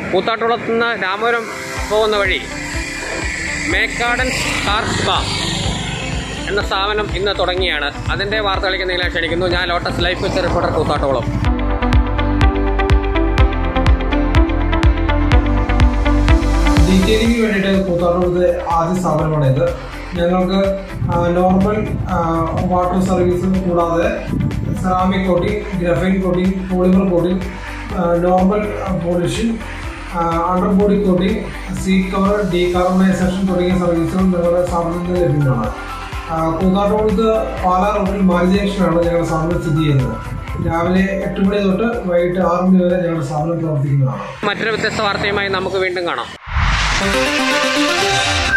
കൂത്താട്ടുകുളത്ത് നിന്ന് രാമപുരം പോകുന്ന വഴി മേക്കാടൻ കാർ സ്പാ എന്ന സ്ഥാപനം ഇന്ന് തുടങ്ങിയാണ് അതിൻ്റെ വാർത്തകളിലേക്ക് നിങ്ങളെ ക്ഷണിക്കുന്നു ഞാൻ lotus life with reporter Koothattukulam ഡീറ്റെയിലിംഗിന് വേണ്ടിയിട്ട് കൂത്താട്ടുകുളത്ത് ആദ്യ സ്ഥാപനമാണ് ഇത് ഞങ്ങൾക്ക് ആ, നോർമൽ ആ, വാട്ടർ സർവീസ് കൂടാതെ ceramic coating graphene coating polymer coating ആ, നോർമൽ പോളിഷിംഗ് ആ, under body coating seat cover decarbonisation തുടങ്ങിയ സർവീസുകൾ ഞങ്ങളുടെ സ്ഥാപനത്തിൽ ലഭ്യമാണ് ആ, കൂത്താട്ടുകുളത്ത് പാലാ റോഡിൽ മാരി ജംഗ്ഷനാണ് ഞങ്ങളുടെ സ്ഥാപനം സ്ഥിതി ചെയ്യുന്നത് രാവിലെ എട്ട് മണി തൊട്ട് വൈകിട്ട് ആറ് മണി വരെ ഞങ്ങളുടെ സ്ഥാപനം പ്രവർത്തിക്കുന്നതാണ് മറ്റൊരു വ്യത്യസ്ത വാർത്തയുമായി നമുക്ക് വീണ്ടും കാണാം